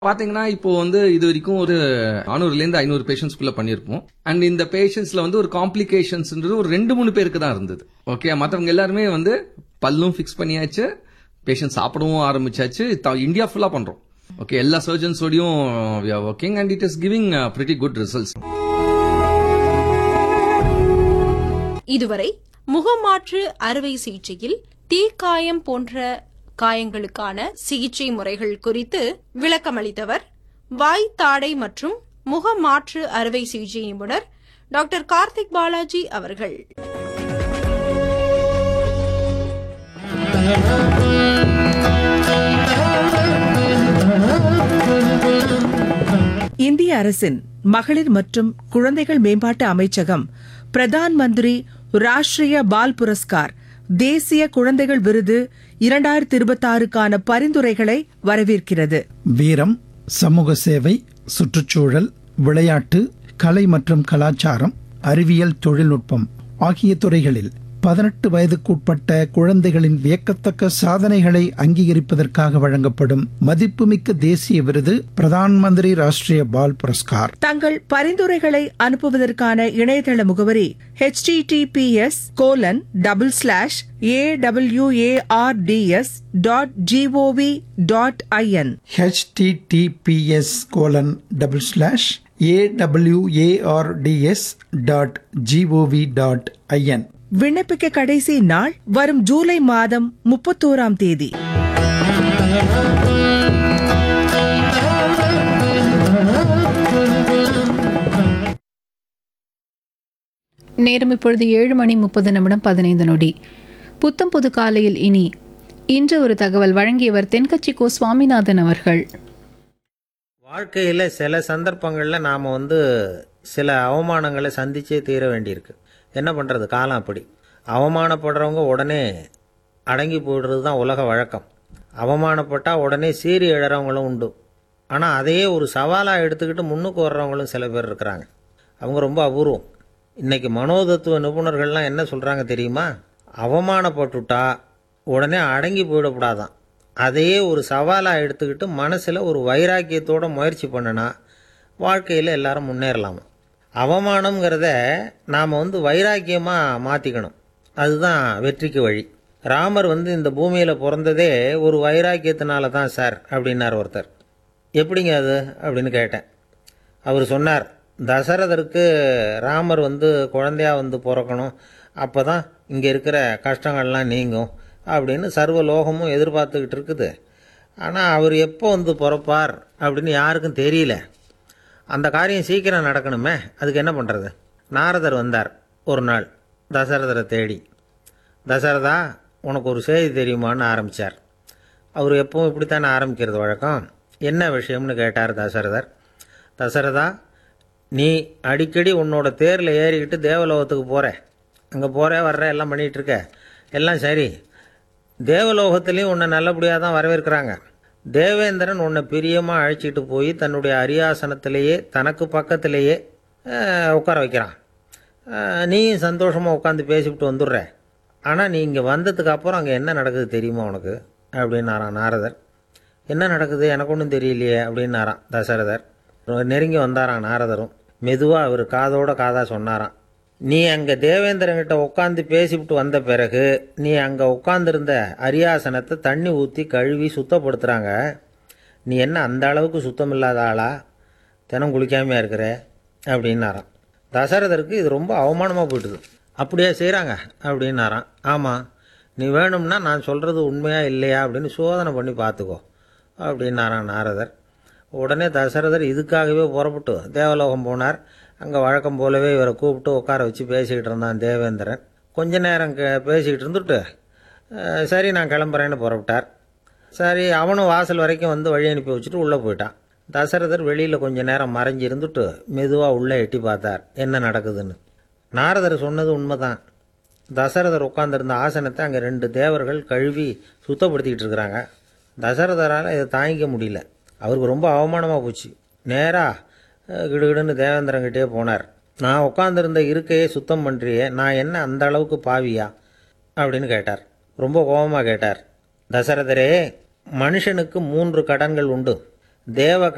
பாத்தீங்கன்னா இப்போ வந்து இது வரைக்கும் ஒரு நானூறுல இருந்து ஐநூறு பேஷண்ட்ஸ்குள்ள பண்ணிருப்போம் அண்ட் இந்த பேஷண்ட்ஸ்ல வந்து ஒரு காம்ப்ளிகேஷன்ஸ்ன்றது ஒரு ரெண்டு மூணு பேருக்கு தான் இருந்தது ஓகே மத்தவங்க எல்லாருமே வந்து பல்லும் ஃபிக்ஸ் பண்ணியாச்சு பேஷண்ட் சாப்பிடவும் ஆரம்பிச்சாச்சு த- இந்தியா ஃபுல்லா பண்றோம் ஓகே எல்லா சர்ஜன்ஸோடையும் working and it is giving pretty good results இதுவரை முகமாற்று அறுவை சிகிச்சையில் தீக்காயம் போன்ற காயங்களுக்கான சிகிச்சை முறைகள் குறித்து விளக்கமளித்தவர் வாய் தாடை மற்றும் முகமாற்று அறுவை சிகிச்சை நிபுணர் டாக்டர் கார்த்திக் பாலாஜி அவர்கள் இந்திய அரசின் மகளிர் மற்றும் குழந்தைகள் மேம்பாட்டு அமைச்சகம் பிரதான் மந்திரி ராஷ்டிரிய பால் புரஸ்கார் தேசிய குழந்தைகள் விருது இரண்டாயிரத்தி இருபத்தாறுக்கான பரிந்துரைகளை வரவேற்கிறது வீரம் சமூக சேவை சுற்றுச்சூழல் விளையாட்டு கலை மற்றும் கலாச்சாரம் அறிவியல் தொழில்நுட்பம் ஆகிய துறைகளில் பதினெட்டு வயதுக்குட்பட்ட குழந்தைகளின் வியக்கத்தக்க சாதனைகளை அங்கீகரிப்பதற்காக வழங்கப்படும் மதிப்புமிக்க தேசிய விருது பிரதான் மந்திரி ராஷ்டிரிய பால் புரஸ்கார் தங்கள் பரிந்துரைகளை அனுப்புவதற்கான இணையதள முகவரி https colon double slash A WARDS dot GOV dot IN HTTPS colon double slash AWARDS dot GOV dot IN விண்ணப்பிக்க கடைசி நாள் வரும் ஜூலை மாதம் முப்பத்தோராம் தேதி நேரம் இப்பொழுது ஏழு மணி முப்பது நிமிடம் பதினைந்து நொடி புத்தம் புது காலையில் இனி இன்று ஒரு தகவல் வழங்கியவர் தென்கட்சி கோ சுவாமிநாதன் அவர்கள் வாழ்க்கையில் சில சந்தர்ப்பங்களில் நாம் வந்து சில அவமானங்களை சந்திச்சே தீர வேண்டியிருக்கு என்ன பண்ணுறது காலம் அப்படி அவமானப்படுறவங்க உடனே அடங்கி போயிடுறது தான் உலக வழக்கம் அவமானப்பட்டால் உடனே சீறி எழறவங்களும் உண்டு ஆனால் அதையே ஒரு சவாலாக எடுத்துக்கிட்டு முன்னுக்கு வர்றவங்களும் சில பேர் இருக்கிறாங்க அவங்க ரொம்ப அபூர்வம் இன்னைக்கு மனோதத்துவ நிபுணர்கள்லாம் என்ன சொல்கிறாங்க தெரியுமா அவமானப்பட்டுட்டா உடனே அடங்கி போயிடக்கூடாதான் அதையே ஒரு சவாலாக எடுத்துக்கிட்டு மனசில் ஒரு வைராக்கியத்தோட முயற்சி பண்ணினா வாழ்க்கையில் எல்லாரும் முன்னேறலாமா அவமானம்ங்கிறத நாம் வந்து வைராக்கியமாக மாற்றிக்கணும் அதுதான் வெற்றிக்கு வழி ராமர் வந்து இந்த பூமியில் பிறந்ததே ஒரு வைராக்கியத்தினால தான் சார் அப்படின்னார் ஒருத்தர் எப்படிங்க அது அப்படின்னு கேட்டேன் அவர் சொன்னார் தசரதருக்கு ராமர் வந்து குழந்தையா வந்து பிறக்கணும் அப்போ தான் இங்கே இருக்கிற கஷ்டங்கள்லாம் நீங்கும் அப்படின்னு சர்வ லோகமும் எதிர்பார்த்துக்கிட்டு இருக்குது ஆனால் அவர் எப்போ வந்து பிறப்பார் அப்படின்னு யாருக்கும் தெரியல அந்த காரியம் சீக்கிரம் நடக்கணுமே அதுக்கு என்ன பண்ணுறது நாரதர் வந்தார் ஒரு நாள் தசரதரை தேடி தசரதா உனக்கு ஒரு செய்தி தெரியுமான்னு ஆரம்பித்தார் அவர் எப்பவும் இப்படித்தானே ஆரம்பிக்கிறது வழக்கம் என்ன விஷயம்னு கேட்டார் தசரதர் தசரதா நீ அடிக்கடி உன்னோட தேரில் ஏறிக்கிட்டு தேவலோகத்துக்கு போகிற அங்கே போகிற வர்ற எல்லாம் பண்ணிகிட்டு இருக்க எல்லாம் சரி தேவலோகத்துலேயும் உன்னை நல்லபடியாக தான் வரவேற்கிறாங்க தேவேந்திரன் உன்னை பிரியமாக அழைச்சிட்டு போய் தன்னுடைய அரியாசனத்திலேயே தனக்கு பக்கத்திலேயே அஹ், உட்கார வைக்கிறான் அஹ், நீயும் சந்தோஷமாக உட்காந்து பேசிவிட்டு வந்துடுற ஆனால் நீ இங்கே வந்ததுக்கு அப்புறம் அங்கே என்ன நடக்குது தெரியுமா உனக்கு அப்படின்னாராம் நாரதர் என்ன நடக்குது எனக்கு ஒன்றும் தெரியலையே அப்படின்னாராம் தசரதர் நெருங்கி வந்தாராம் நாரதரும் மெதுவாக அவர் காதோட காதாக சொன்னாராம் நீ அங்கே தேவேந்திரன்கிட்ட உட்காந்து பேசிவிட்டு வந்த பிறகு நீ அங்கே உட்காந்துருந்த அரியாசனத்தை தண்ணி ஊற்றி கழுவி சுத்தப்படுத்துகிறாங்க நீ என்ன அந்த அளவுக்கு சுத்தம் இல்லாத ஆளா தினம் குளிக்காமையா இருக்கிற அப்படின்னாராம் தசரதருக்கு இது ரொம்ப அவமானமாக போயிட்டுது அப்படியே செய்கிறாங்க அப்படின்னாராம் ஆமாம் நீ வேணும்னா நான் சொல்கிறது உண்மையா இல்லையா அப்படின்னு சோதனை பண்ணி பார்த்துக்கோ அப்படின்னாராம் நாரதர் உடனே தசரதர் இதுக்காகவே புறப்பட்டு தேவலோகம் போனார் அங்கே வழக்கம் போலவே இவரை கூப்பிட்டு உட்கார வச்சு பேசிக்கிட்டு இருந்தான் தேவேந்திரன் கொஞ்ச நேரம் கே- பேசிக்கிட்டு இருந்துட்டு "அஹ், சரி நான் கிளம்புறேன்னு புறப்பட்டார் சரி அவனும் வாசல் வரைக்கும் வந்து வழி அனுப்பி வச்சுட்டு உள்ளே போயிட்டான் தசரதர் வெளியில் கொஞ்ச நேரம் மறைஞ்சு இருந்துட்டு மெதுவாக உள்ளே எட்டி பார்த்தார் என்ன நடக்குதுன்னு நாரதர் சொன்னது உண்மைதான் தசரதர் உட்கார்ந்திருந்த ஆசனத்தை அங்கே ரெண்டு தேவர்கள் கழுவி சுத்தப்படுத்திக்கிட்டு இருக்கிறாங்க தசரதரால் இதை தாங்கிக்க முடியல அவருக்கு ரொம்ப அவமானமாக போச்சு நேராக கிடுகிடுன்னு தேவேந்திரங்கிட்டே போனார் நான் உட்காந்துருந்த இருக்கையே சுத்தம் பண்ணுறியே நான் என்ன அந்த அளவுக்கு பாவியா அப்படின்னு கேட்டார் ரொம்ப கோபமாக கேட்டார் தசரதரே மனுஷனுக்கு மூன்று கடன்கள் உண்டு தேவ